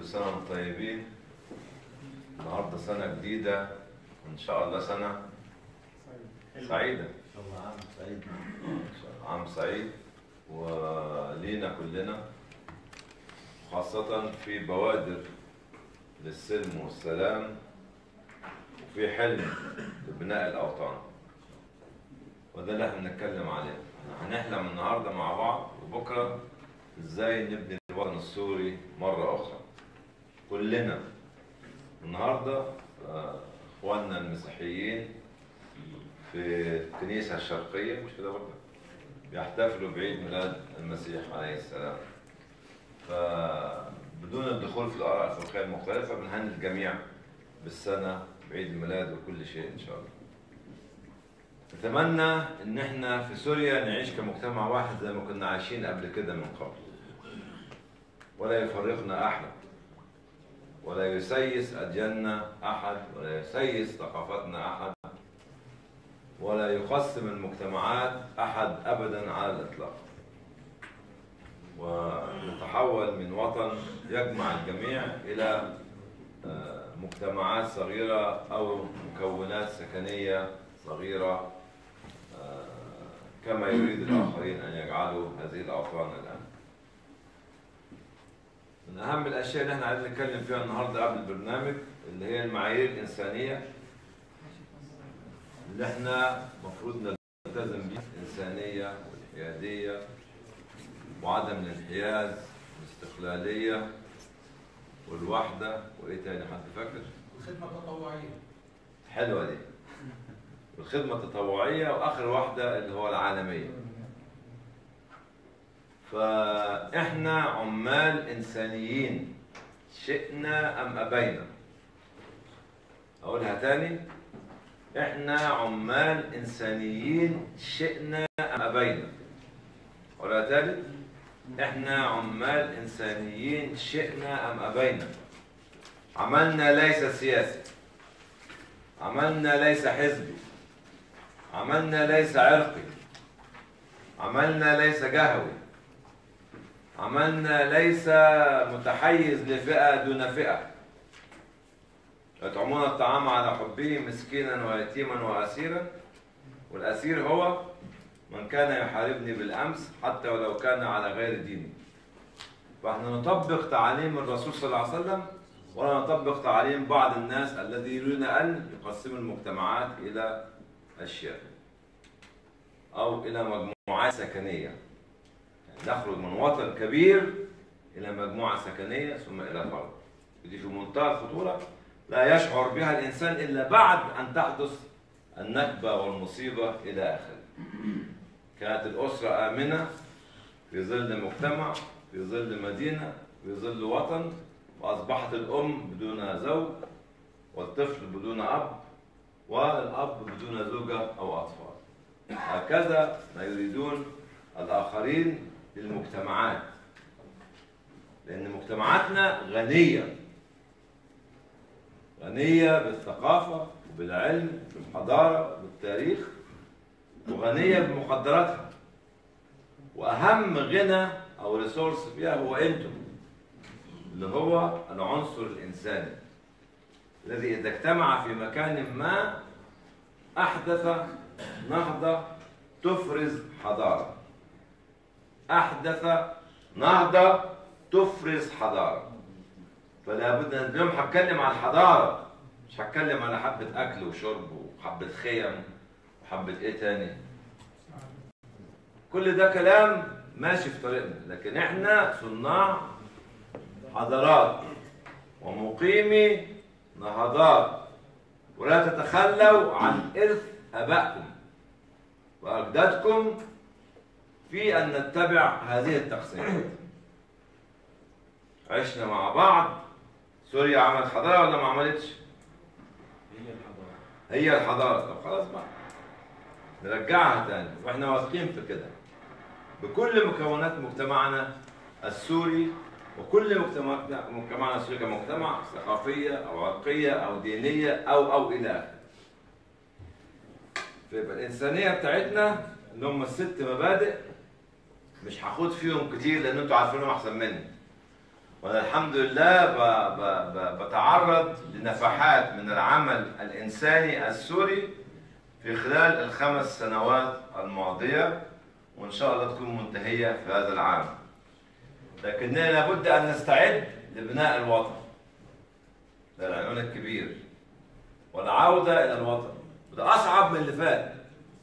كل سنة وانتم طيبين النهارده سنة جديدة وإن شاء الله سنة سعيدة الله عام سعيد عام سعيد ولينا كلنا خاصة في بوادر للسلم والسلام وفي حلم لبناء الأوطان وده اللي احنا بنتكلم عليه هنحلم النهارده مع بعض وبكره ازاي نبني الوطن السوري مرة أخرى كلنا النهارده آه، اخواننا المسيحيين في الكنيسة الشرقية مش كده برضه بيحتفلوا بعيد ميلاد المسيح عليه السلام فبدون الدخول في الآراء الفقهية المختلفة بنهني الجميع بالسنة بعيد الميلاد وكل شيء إن شاء الله نتمنى إن إحنا في سوريا نعيش كمجتمع واحد زي ما كنا عايشين قبل كده من قبل ولا يفرقنا أحد ولا يسيس أدياننا أحد ولا يسيس ثقافتنا أحد ولا يقسم المجتمعات أحد أبدا على الإطلاق ونتحول من وطن يجمع الجميع إلى آه، مجتمعات صغيرة أو مكونات سكنية صغيرة آه، كما يريد الآخرين أن يجعلوا هذه الأوطان الآن من أهم الأشياء اللي احنا عايزين نتكلم فيها النهاردة قبل البرنامج اللي هي المعايير الإنسانية اللي احنا المفروض نلتزم بيها الإنسانية والحيادية وعدم الانحياز والاستقلالية والوحدة وإيه تاني حد فاكر؟ الخدمة التطوعية حلوة دي والخدمة التطوعية وآخر واحدة اللي هو العالمية فإحنا عمال إنسانيين شئنا أم أبينا أقولها تاني إحنا عمال إنسانيين شئنا أم أبينا أقولها تاني إحنا عمال إنسانيين شئنا أم أبينا عملنا ليس سياسي عملنا ليس حزبي عملنا ليس عرقي عملنا ليس جهوي عملنا ليس متحيز لفئة دون فئة يطعمون الطعام على حبه مسكينا ويتيما وأسيرا والأسير هو من كان يحاربني بالأمس حتى ولو كان على غير ديني فاحنا نطبق تعاليم الرسول صلى الله عليه وسلم ولا نطبق تعاليم بعض الناس الذي يريدون أن يقسموا المجتمعات إلى أشياء أو إلى مجموعات سكنية يعني نخرج من وطن كبير إلى مجموعة سكنية ثم إلى فرد ودي في منتهى الخطورة لا يشعر بها الإنسان إلا بعد أن تحدث النكبة والمصيبة إلى آخره كانت الأسرة آمنة في ظل مجتمع في ظل مدينة في ظل وطن وأصبحت الأم بدون زوج والطفل بدون أب والأب بدون زوجة أو أطفال هكذا ما يريدون الآخرين للمجتمعات لأن مجتمعاتنا غنية غنية بالثقافة وبالعلم بالحضارة بالتاريخ وغنية بمقدراتها وأهم غنى أو ريسورس فيها هو أنتم اللي هو العنصر الإنساني الذي إذا اجتمع في مكان ما أحدث نهضة تفرز حضارة أحدث نهضة تفرز حضارة فلا بد أن اليوم هتكلم عن الحضارة مش هتكلم على حبة أكل وشرب وحبة خيم وحبة إيه تاني كل ده كلام ماشي في طريقنا لكن احنا صناع حضارات ومقيمي نهضات ولا تتخلوا عن إرث آبائكم وأجدادكم في أن نتبع هذه التقسيمات عشنا مع بعض سوريا عملت حضارة ولا ما عملتش؟ هي الحضارة هي الحضارة طب خلاص بقى نرجعها تاني واحنا واثقين في كده بكل مكونات مجتمعنا السوري وكل مجتمع مجتمعنا السوري كمجتمع ثقافية أو عرقية أو دينية أو أو إلى آخره. فيبقى الإنسانية بتاعتنا اللي هم الست مبادئ مش هاخد فيهم كتير لأن أنتوا عارفينهم أحسن مني. وانا الحمد لله ب... ب... ب... بتعرض لنفحات من العمل الانساني السوري في خلال الخمس سنوات الماضيه وان شاء الله تكون منتهيه في هذا العام. لكننا لابد ان نستعد لبناء الوطن. ده العنوان الكبير. والعوده الى الوطن. وده اصعب من اللي فات.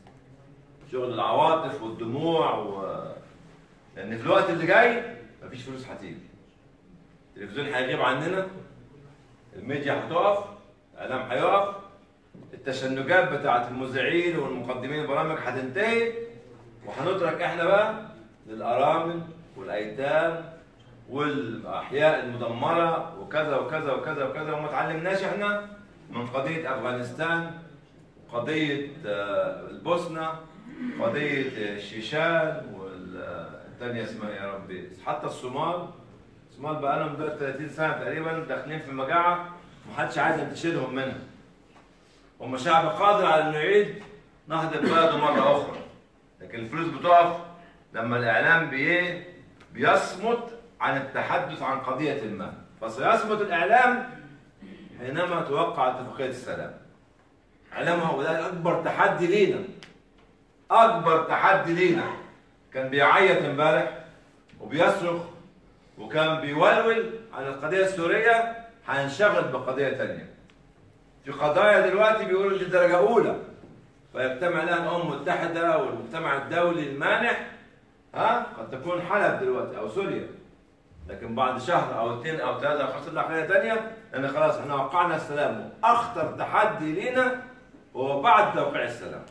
شغل العواطف والدموع و... لان في الوقت اللي جاي مفيش فلوس هتيجي. التلفزيون هيغيب عننا الميديا هتقف الاعلام هيقف التشنجات بتاعت المذيعين والمقدمين البرامج هتنتهي وهنترك احنا بقى للارامل والايتام والاحياء المدمره وكذا وكذا وكذا وكذا وما اتعلمناش احنا من قضيه افغانستان قضيه آه، البوسنه قضيه الشيشان والثانيه اسمها إيه يا ربي حتى الصومال الصومال بقى لهم دلوقتي 30 سنه تقريبا داخلين في مجاعه ومحدش عايز ينتشلهم منها هم شعب قادر على انه يعيد نهضه بلده مره اخرى لكن الفلوس بتقف لما الاعلام بي بيصمت عن التحدث عن قضيه ما فسيصمت الاعلام حينما توقع اتفاقيه السلام اعلام هؤلاء اكبر تحدي لينا اكبر تحدي لينا كان بيعيط امبارح وبيصرخ وكان بيولول عن القضيه السوريه هينشغل بقضيه تانية في قضايا دلوقتي بيقولوا دي درجه اولى فيجتمع لها الامم المتحده والمجتمع الدولي المانح ها قد تكون حلب دلوقتي او سوريا لكن بعد شهر او اثنين او ثلاثه او خمسه قضيه ثانيه لان خلاص احنا وقعنا السلام اخطر تحدي لينا هو بعد توقيع السلام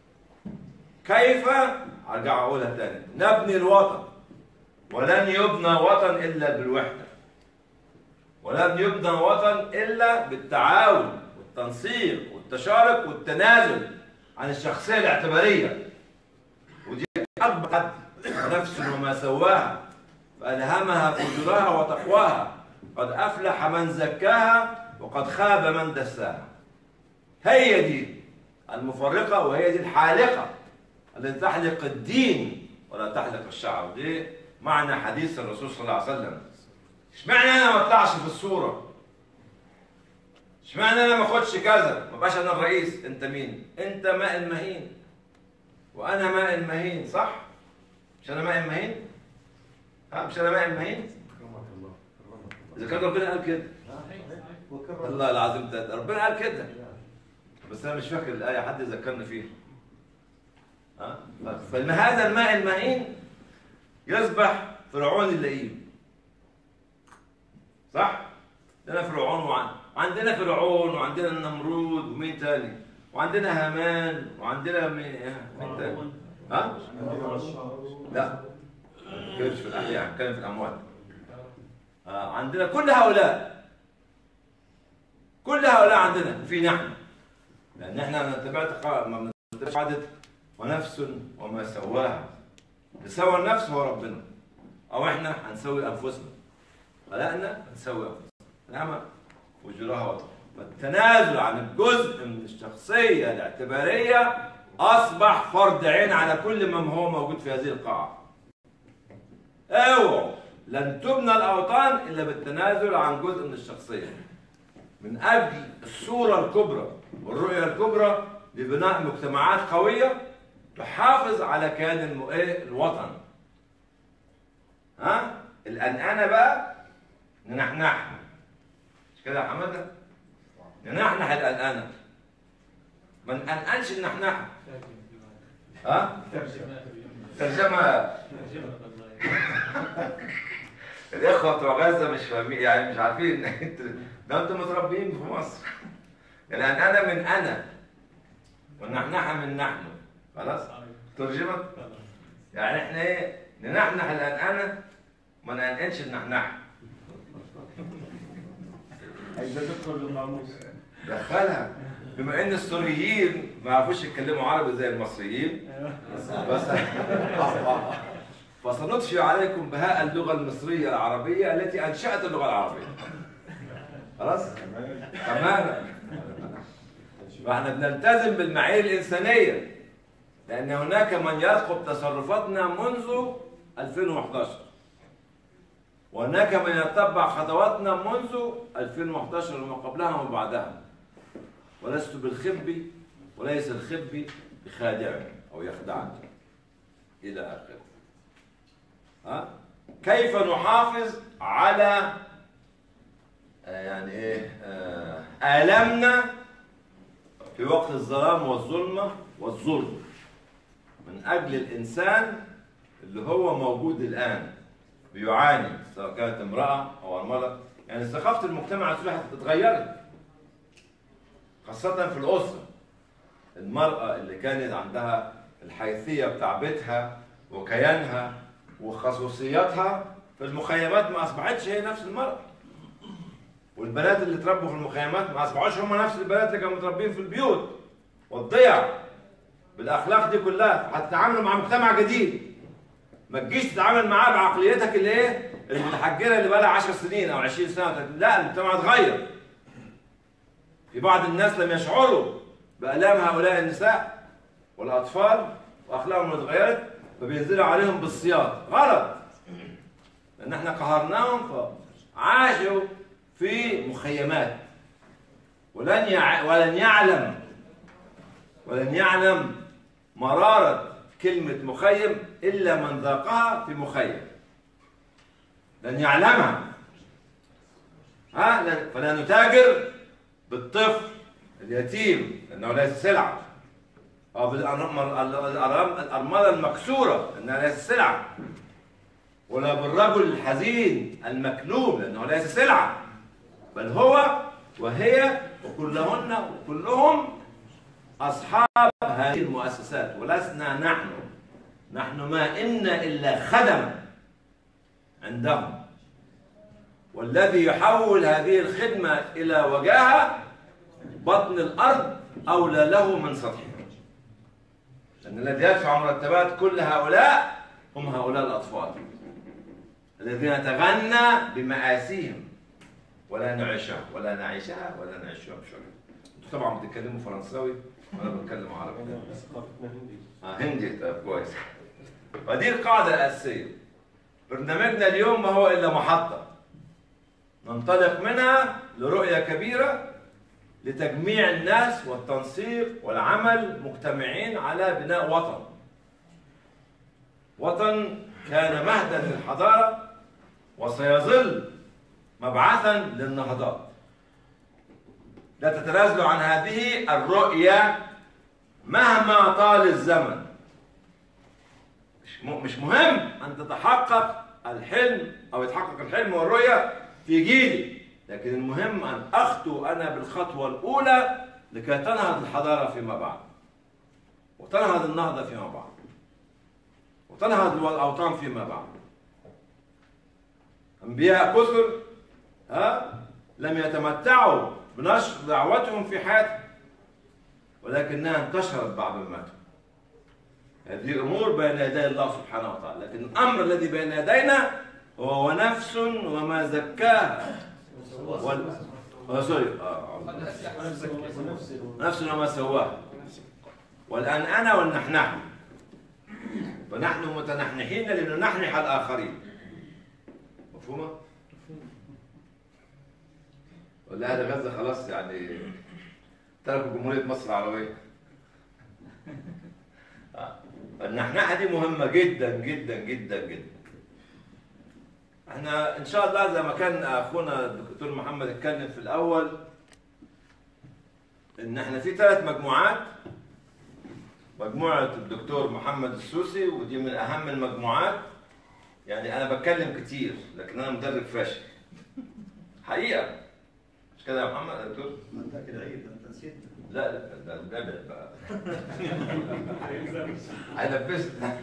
كيف ارجع اقولها تاني نبني الوطن ولن يبنى وطن الا بالوحده ولن يبنى وطن الا بالتعاون والتنسيق والتشارك والتنازل عن الشخصيه الاعتباريه ودي اكبر حد نفس وما سواها فالهمها فجورها وتقواها قد افلح من زكاها وقد خاب من دساها هي دي المفرقه وهي دي الحالقه التي تحلق الدين ولا تحلق الشعب دي معنى حديث الرسول صلى الله عليه وسلم اشمعنى انا ما اطلعش في الصوره اشمعنى انا ما اخدش كذا ما بقاش انا الرئيس انت مين انت ماء المهين وانا ماء المهين صح مش انا ماء المهين ها مش انا ماء المهين كرمك الله كرمك اذا كان ربنا قال كده وكرمك الله العظيم ده ربنا قال كده بس انا مش فاكر الايه حد ذكرني فيها ها فهذا الماء المهين يصبح فرعون اللئيم صح عندنا فرعون وعن... عندنا فرعون وعندنا النمرود ومين تاني وعندنا هامان وعندنا مين, مين تاني ها لا ما بتكلمش في الاحياء بتكلم في الاموات آه عندنا كل هؤلاء كل هؤلاء عندنا في نحن لان احنا نتبع تقا- ما بنتبعش قاعده ونفس وما سواها اللي سوى النفس هو ربنا او احنا هنسوي انفسنا خلقنا نسوي انفسنا نعم وجراها وطن والتنازل عن الجزء من الشخصيه الاعتباريه اصبح فرض عين على كل من هو موجود في هذه القاعه اوعوا لن تبنى الاوطان الا بالتنازل عن جزء من الشخصيه من اجل الصوره الكبرى والرؤيه الكبرى لبناء مجتمعات قويه تحافظ على كيان الم- إيه؟ الوطن ها الانانه بقى ننحنحها مش كده يا حماده ننحنح الانانه ما ننقنش النحنحه ها ترجمه الاخوه بتوع غزه مش فاهمين يعني مش عارفين انتوا ده انتوا متربيين في مصر الان انا من انا والنحنحه من نحن خلاص ترجمت يعني احنا ايه ننحنح الان انا ما ننقنش النحنحه عايزة تدخل للناموس دخلها بما ان السوريين ما يعرفوش يتكلموا عربي زي المصريين بس فسنضفي عليكم بهاء اللغه المصريه العربيه التي انشات اللغه العربيه خلاص تماما فاحنا بنلتزم بالمعايير الانسانيه لان هناك من يرقب تصرفاتنا منذ 2011 وهناك من يتبع خطواتنا منذ 2011 وما قبلها وما بعدها ولست بالخب وليس الخب بخادع او يخدعني الى اخره ها كيف نحافظ على آه، يعني ايه آه، آلامنا في وقت الظلام والظلمة والظلم من أجل الإنسان اللي هو موجود الآن بيعاني سواء كانت امرأة أو أرملة يعني ثقافة المجتمع أصبحت اتغيرت خاصة في الأسرة المرأة اللي كانت عندها الحيثية بتاع بيتها وكيانها وخصوصياتها في المخيمات ما أصبحتش هي نفس المرأة والبنات اللي اتربوا في المخيمات ما اصبحوش هم نفس البنات اللي كانوا متربين في البيوت والضيع بالاخلاق دي كلها هتتعاملوا مع مجتمع جديد ما تجيش تتعامل معاه بعقليتك اللي ايه المتحجره اللي بقى لها 10 سنين او 20 سنه لا المجتمع اتغير في بعض الناس لم يشعروا بالام هؤلاء النساء والاطفال واخلاقهم اتغيرت فبينزلوا عليهم بالسياط غلط لان احنا قهرناهم فعاشوا في مخيمات ولن يع... ولن يعلم ولن يعلم مرارة كلمة مخيم إلا من ذاقها في مخيم لن يعلمها ها لن... فلا نتاجر بالطفل اليتيم لأنه ليس سلعة أو بالأرملة المكسورة لأنها ليست سلعة ولا بالرجل الحزين المكلوم لأنه ليس سلعة بل هو وهي وكلهن وكلهم أصحاب هذه المؤسسات ولسنا نحن نحن ما إن إلا خدم عندهم والذي يحول هذه الخدمة إلى وجاهة بطن الأرض أولى له من سطحها لأن الذي يدفع مرتبات كل هؤلاء هم هؤلاء الأطفال الذين تغنى بمآسيهم ولا نعيشها ولا نعيشها ولا نعيشها بشر انتوا طبعا بتتكلموا فرنساوي وانا بتكلم عربي ثقافتنا هندي اه هندي طيب كويس فدي القاعده الاساسيه برنامجنا اليوم ما هو الا محطه ننطلق منها لرؤيه كبيره لتجميع الناس والتنسيق والعمل مجتمعين على بناء وطن وطن كان مهدا للحضاره وسيظل مبعثا للنهضات لا تتنازلوا عن هذه الرؤية مهما طال الزمن مش م- مش مهم أن تتحقق الحلم أو يتحقق الحلم والرؤية في جيلي لكن المهم أن أخطو أنا بالخطوة الأولى لكي تنهض الحضارة فيما بعد وتنهض النهضة فيما بعد وتنهض الأوطان فيما بعد أنبياء كثر ها لم يتمتعوا بنشر دعوتهم في حياتهم ولكنها انتشرت بعد ما ماتوا هذه امور بين يدي الله سبحانه وتعالى لكن الامر الذي بين يدينا هو ونفس وما زكاها وال... آه، سوري آه، ونفس نفس وما سواها والآن أنا والنحنح فنحن متنحنحين لننحنح الآخرين مفهومة؟ ولا هذا غزة خلاص يعني تركوا جمهورية مصر العربية آه. النحنحة دي مهمة جدا جدا جدا جدا احنا ان شاء الله زي ما كان اخونا الدكتور محمد اتكلم في الاول ان احنا في ثلاث مجموعات مجموعة الدكتور محمد السوسي ودي من اهم المجموعات يعني انا بتكلم كتير لكن انا مدرب فاشل حقيقة مش كده يا محمد يا دكتور؟ ما انت كده عيد انت نسيت لا لا ده البابل بقى هيلبسنا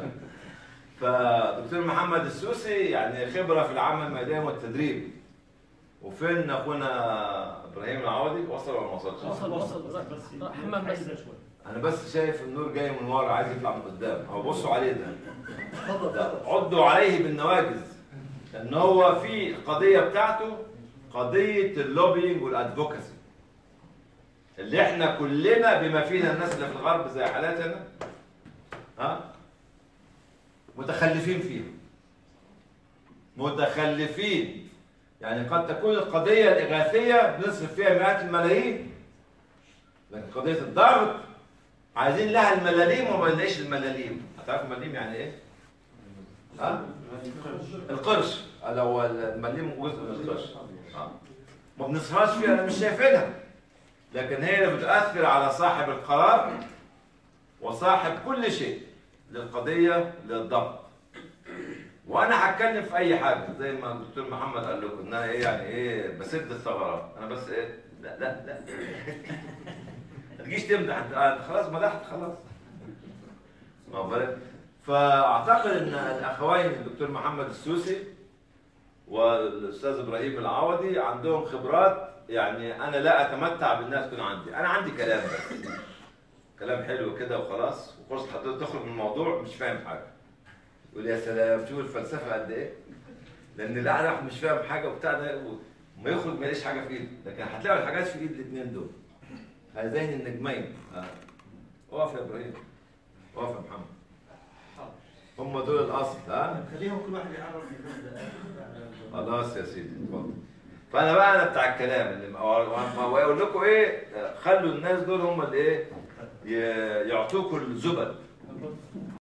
فدكتور محمد السوسي يعني خبره في العمل الميداني والتدريب وفين اخونا ابراهيم العوضي وصل ولا ما وصلش؟ وصل وصل بس حمام بس انا بس شايف النور جاي من ورا عايز يطلع من قدام هو بصوا عليه ده ده عضوا عليه بالنواجذ لان هو في القضيه بتاعته قضيه اللوبينج والادفوكاسي اللي احنا كلنا بما فينا الناس اللي في الغرب زي حالاتنا ها متخلفين فيها متخلفين يعني قد تكون القضية الإغاثية بنصرف فيها مئات الملايين لكن قضية الضغط عايزين لها الملاليم وما بنلاقيش الملاليم هتعرف الملاليم يعني ايه؟ ها؟ القرش هذا هو المليم جزء من القرش آه. ما بنصرفهاش فيها انا مش شايفينها لكن هي اللي بتأثر على صاحب القرار وصاحب كل شيء للقضية للضبط وانا هتكلم في اي حاجه زي ما الدكتور محمد قال لكم ان انا ايه يعني ايه بسد الثغرات انا بس ايه لا لا لا ما تجيش تمدح انت آه، خلاص مدحت خلاص واخد بالك فاعتقد ان الاخوين الدكتور محمد السوسي والاستاذ ابراهيم العوضي عندهم خبرات يعني انا لا اتمتع بالناس تكون عندي انا عندي كلام بس كلام حلو كده وخلاص وفرصه حضرتك تخرج من الموضوع مش فاهم حاجه يقول يا سلام شوف الفلسفه قد ايه لان القعده واحد مش فاهم حاجه وبتاع ده وما يخرج ما يلاقيش حاجه في ايده لكن هتلاقي الحاجات في ايد الاثنين دول هذين النجمين آه. اقف يا ابراهيم اقف يا محمد هم دول الاصل ها خليهم كل واحد يعرف يبدأ. خلاص يا سيدي اتفضل فانا بقى انا بتاع الكلام اللي واقول لكم ايه خلوا الناس دول هم اللي ايه ي- يعطوكوا الزبد